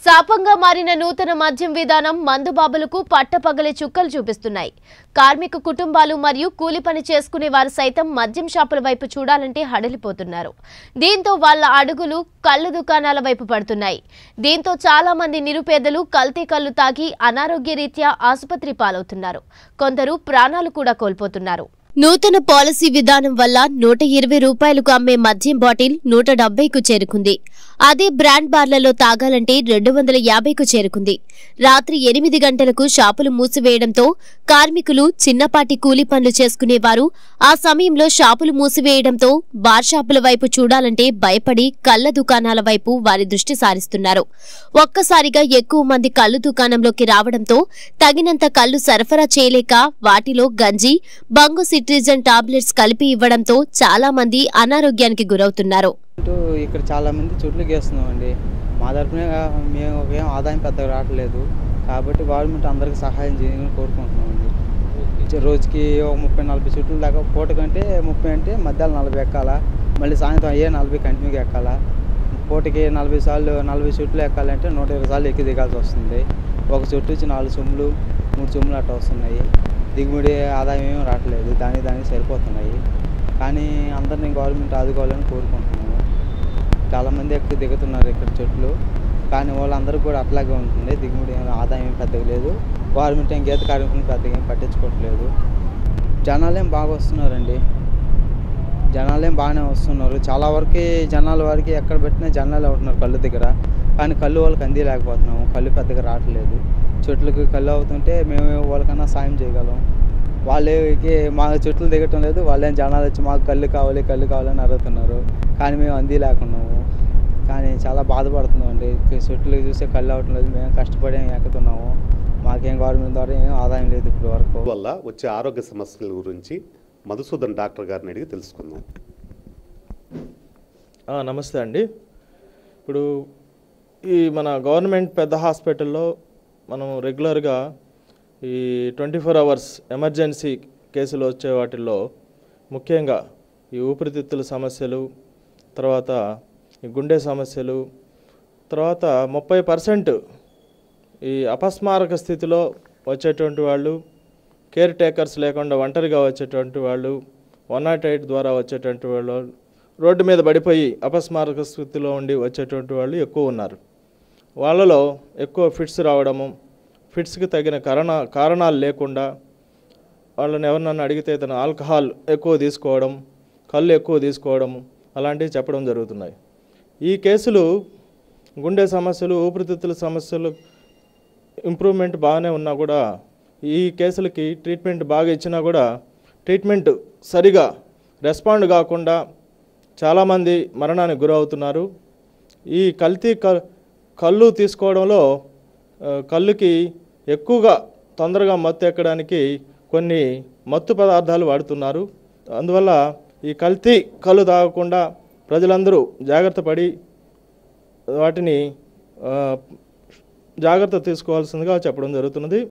శాపంగా మారిన నూతన మద్యం విధానం మందుబాబులకు పట్టపగలే చుక్కలు చూపిస్తున్నాయి కార్మిక కుటుంబాలు మరియు కూలి పని చేసుకునే వారు సైతం మద్యం షాపుల వైపు చూడాలంటే హడలిపోతున్నారు దీంతో వాళ్ళ అడుగులు కళ్ళు దుకాణాల వైపు పడుతున్నాయి దీంతో చాలా మంది నిరుపేదలు కల్తీ కళ్ళు తాగి అనారోగ్య రీత్యా ఆసుపత్రి పాలవుతున్నారు కొందరు ప్రాణాలు కూడా కోల్పోతున్నారు నూతన పాలసీ విధానం వల్ల నూట ఇరవై రూపాయలకు అమ్మే మద్యం బాటిల్ నూట డెబ్బైకు చేరుకుంది అదే బ్రాండ్ బార్లలో తాగాలంటే రెండు వందల యాభైకు చేరుకుంది రాత్రి ఎనిమిది గంటలకు షాపులు మూసివేయడంతో కార్మికులు చిన్నపాటి కూలీ పనులు చేసుకునేవారు ఆ సమయంలో షాపులు మూసివేయడంతో బార్ షాపుల వైపు చూడాలంటే భయపడి కళ్ల దుకాణాల వైపు వారి దృష్టి సారిస్తున్నారు ఒక్కసారిగా ఎక్కువ మంది కళ్ళు దుకాణంలోకి రావడంతో తగినంత కళ్ళు సరఫరా చేయలేక వాటిలో గంజి బంగు సిట్రిజన్ టాబ్లెట్స్ కలిపి ఇవ్వడంతో చాలా మంది అనారోగ్యానికి గురవుతున్నారు అంటూ ఇక్కడ చాలా మంది చుట్లు గీస్తున్నామండి మా తరపున మేము ఏం ఆదాయం పెద్దగా రావట్లేదు కాబట్టి గవర్నమెంట్ అందరికీ సహాయం చేయని కోరుకుంటున్నామండి ఇచ్చే రోజుకి ఒక ముప్పై నలభై చుట్లు దాకా పూట కంటే ముప్పై అంటే మధ్యాహ్నం నలభై ఎక్కాలా మళ్ళీ సాయంత్రం అయ్యే నలభై కంటిన్యూగా ఎక్కాలా పూటకి నలభై సార్లు నలభై చుట్లు ఎక్కాలంటే నూట ఇరవై సార్లు ఎక్కి దిగాల్సి వస్తుంది ఒక చుట్టు వచ్చి నాలుగు సొమ్ములు మూడు సొమ్ములు అట్లా వస్తున్నాయి దిగుబడి ఆదాయం ఏం రావట్లేదు దానికి దానికి సరిపోతున్నాయి కానీ అందరినీ గవర్నమెంట్ ఆదుకోవాలని కోరుకుంటున్నాము చాలామంది ఎక్కువ దిగుతున్నారు ఇక్కడ చెట్లు కానీ వాళ్ళందరూ కూడా అట్లాగే ఉంటుంది దిగుబడి ఏం ఆదాయం ఏం పెద్దగా లేదు గవర్నమెంట్ ఏం గీత కార్మికులను పెద్దగా ఏం పట్టించుకోవట్లేదు జనాలేం బాగా వస్తున్నారండి జనాలేం బాగానే వస్తున్నారు చాలా వరకు జనాల వరకు ఎక్కడ పెట్టినా జనాలే ఉంటున్నారు కళ్ళు దగ్గర కానీ కళ్ళు వాళ్ళకి అంది లేకపోతున్నాము కళ్ళు పెద్దగా రావట్లేదు చెట్లకు కళ్ళు అవుతుంటే మేము వాళ్ళకన్నా సాయం చేయగలం వాళ్ళకి మా చెట్లు దిగటం లేదు వాళ్ళేం జనాలు వచ్చి మాకు కళ్ళు కావాలి కళ్ళు కావాలని అడుగుతున్నారు కానీ మేము అంది లేకున్నాము కానీ చాలా బాధపడుతున్నాం అండి చెట్లు చూస్తే కళ్ళు అవటం లేదు మేము కష్టపడి ఎక్కుతున్నాము మాకేం గవర్నమెంట్ ద్వారా ఏం ఆదాయం లేదు ఇప్పుడు వరకు వల్ల వచ్చే ఆరోగ్య సమస్యల గురించి మధుసూదన్ డాక్టర్ గారిని అడిగి తెలుసుకుందాం ఆ, నమస్తే అండి ఇప్పుడు ఈ మన గవర్నమెంట్ పెద్ద హాస్పిటల్లో మనం రెగ్యులర్గా ఈ ట్వంటీ ఫోర్ అవర్స్ ఎమర్జెన్సీ కేసులు వచ్చే వాటిల్లో ముఖ్యంగా ఈ ఊపిరితిత్తుల సమస్యలు తర్వాత ఈ గుండె సమస్యలు తర్వాత ముప్పై పర్సెంట్ ఈ అపస్మారక స్థితిలో వచ్చేటువంటి వాళ్ళు కేర్ టేకర్స్ లేకుండా ఒంటరిగా వచ్చేటువంటి వాళ్ళు వన్ నాట్ ఎయిట్ ద్వారా వచ్చేటువంటి వాళ్ళు రోడ్డు మీద పడిపోయి అపస్మారక స్థితిలో ఉండి వచ్చేటువంటి వాళ్ళు ఎక్కువ ఉన్నారు వాళ్ళలో ఎక్కువ ఫిట్స్ రావడము ఫిట్స్కి తగిన కారణ కారణాలు లేకుండా వాళ్ళని ఎవరినన్నా అడిగితే తన ఆల్కహాల్ ఎక్కువ తీసుకోవడం కళ్ళు ఎక్కువ తీసుకోవడం అలాంటివి చెప్పడం జరుగుతున్నాయి ఈ కేసులు గుండె సమస్యలు ఊపిరితిత్తుల సమస్యలు ఇంప్రూవ్మెంట్ బాగానే ఉన్నా కూడా ఈ కేసులకి ట్రీట్మెంట్ బాగా ఇచ్చినా కూడా ట్రీట్మెంట్ సరిగా రెస్పాండ్ కాకుండా చాలామంది మరణానికి గురవుతున్నారు ఈ కల్తీ క కళ్ళు తీసుకోవడంలో ఆ, కళ్ళుకి ఎక్కువగా తొందరగా మత్తు ఎక్కడానికి కొన్ని మత్తు పదార్థాలు వాడుతున్నారు అందువల్ల ఈ కల్తీ కళ్ళు తాగకుండా ప్రజలందరూ జాగ్రత్త పడి వాటిని ఆ, జాగ్రత్త తీసుకోవాల్సిందిగా చెప్పడం జరుగుతున్నది